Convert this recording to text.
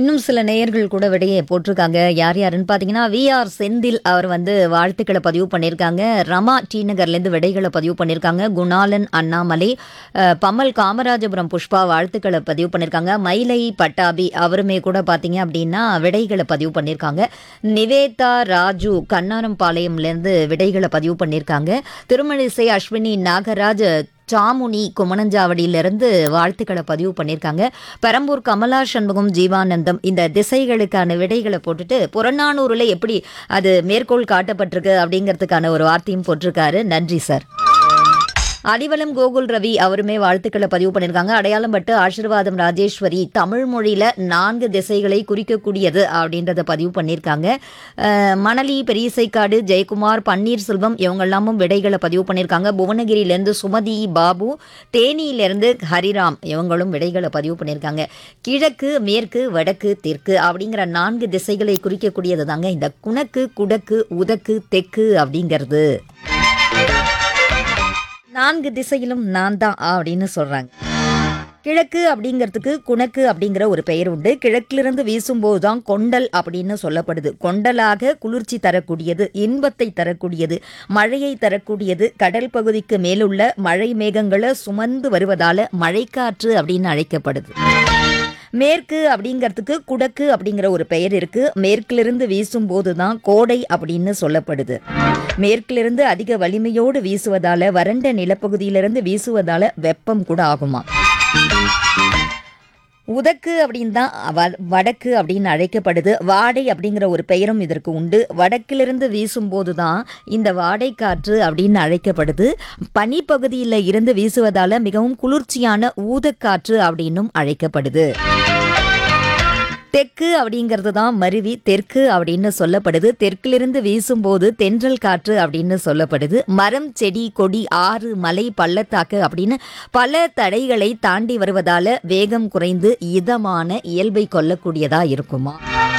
இன்னும் சில நேயர்கள் கூட விடையை போட்டிருக்காங்க யார் யாருன்னு பார்த்தீங்கன்னா விஆர் செந்தில் அவர் வந்து வாழ்த்துக்களை பதிவு பண்ணியிருக்காங்க ரமா டி நகர்லேருந்து விடைகளை பதிவு பண்ணியிருக்காங்க குணாலன் அண்ணாமலை அஹ், பம்மல் காமராஜபுரம் புஷ்பா வாழ்த்துக்களை பதிவு பண்ணியிருக்காங்க மயிலை பட்டாபி அவருமே கூட பார்த்தீங்க அப்படின்னா விடைகளை பதிவு பண்ணியிருக்காங்க நிவேதா ராஜு கண்ணாரம்பாளையம்லேருந்து விடைகளை பதிவு பண்ணியிருக்காங்க திருமணிசை அஸ்வினி நாகராஜ் சாமுனி குமணஞ்சாவடியிலிருந்து வாழ்த்துக்களை பதிவு பண்ணியிருக்காங்க பெரம்பூர் கமலா சண்முகம் ஜீவானந்தம் இந்த திசைகளுக்கான விடைகளை போட்டுட்டு புறநானூறுல எப்படி அது மேற்கோள் காட்டப்பட்டிருக்கு அப்படிங்கிறதுக்கான ஒரு வார்த்தையும் போட்டிருக்காரு நன்றி சார் அடிவலம் கோகுல் ரவி அவருமே வாழ்த்துக்களை பதிவு பண்ணியிருக்காங்க அடையாளம் பட்டு ஆசீர்வாதம் ராஜேஸ்வரி தமிழ் மொழியில நான்கு திசைகளை குறிக்கக்கூடியது அப்படின்றத பதிவு பண்ணியிருக்காங்க அஹ், மணலி பெரியசைக்காடு ஜெயக்குமார் பன்னீர்செல்வம் இவங்க எல்லாமும் விடைகளை பதிவு பண்ணியிருக்காங்க புவனகிரியிலேருந்து சுமதி பாபு தேனியிலேருந்து ஹரிராம் இவங்களும் விடைகளை பதிவு பண்ணியிருக்காங்க கிழக்கு மேற்கு வடக்கு தெற்கு அப்படிங்கிற நான்கு திசைகளை குறிக்கக்கூடியது தாங்க இந்த குணக்கு குடக்கு உதக்கு தெற்கு அப்படிங்கிறது நான்கு திசையிலும் நான் தான் அப்படின்னு சொல்றாங்க கிழக்கு அப்படிங்கிறதுக்கு குணக்கு அப்படிங்கிற ஒரு பெயர் உண்டு கிழக்கிலிருந்து வீசும்போது தான் கொண்டல் அப்படின்னு சொல்லப்படுது கொண்டலாக குளிர்ச்சி தரக்கூடியது இன்பத்தை தரக்கூடியது மழையை தரக்கூடியது கடல் பகுதிக்கு மேலுள்ள மழை மேகங்களை சுமந்து வருவதால மழைக்காற்று அப்படின்னு அழைக்கப்படுது மேற்கு அப்படிங்கிறதுக்கு குடக்கு அப்படிங்கிற ஒரு பெயர் இருக்கு மேற்கிலிருந்து வீசும்போது தான் கோடை அப்படின்னு சொல்லப்படுது மேற்கிலிருந்து அதிக வலிமையோடு வீசுவதால வறண்ட நிலப்பகுதியிலிருந்து வீசுவதால வெப்பம் கூட ஆகுமா உதக்கு அப்படின்னு தான் வ- வடக்கு அப்படின்னு அழைக்கப்படுது வாடை அப்படிங்கிற ஒரு பெயரும் இதற்கு உண்டு வடக்கிலிருந்து வீசும்போது தான் இந்த வாடை காற்று அப்படின்னு அழைக்கப்படுது பனிப்பகுதியில் இருந்து வீசுவதால மிகவும் குளிர்ச்சியான ஊதக்காற்று அப்படின்னும் அழைக்கப்படுது தெற்கு அப்படிங்கிறது தான் மருவி தெற்கு அப்படின்னு சொல்லப்படுது தெற்கிலிருந்து வீசும்போது தென்றல் காற்று அப்படின்னு சொல்லப்படுது மரம் செடி கொடி ஆறு மலை பள்ளத்தாக்கு அப்படின்னு பல தடைகளை தாண்டி வருவதால வேகம் குறைந்து இதமான இயல்பை கொள்ளக்கூடியதா இருக்குமா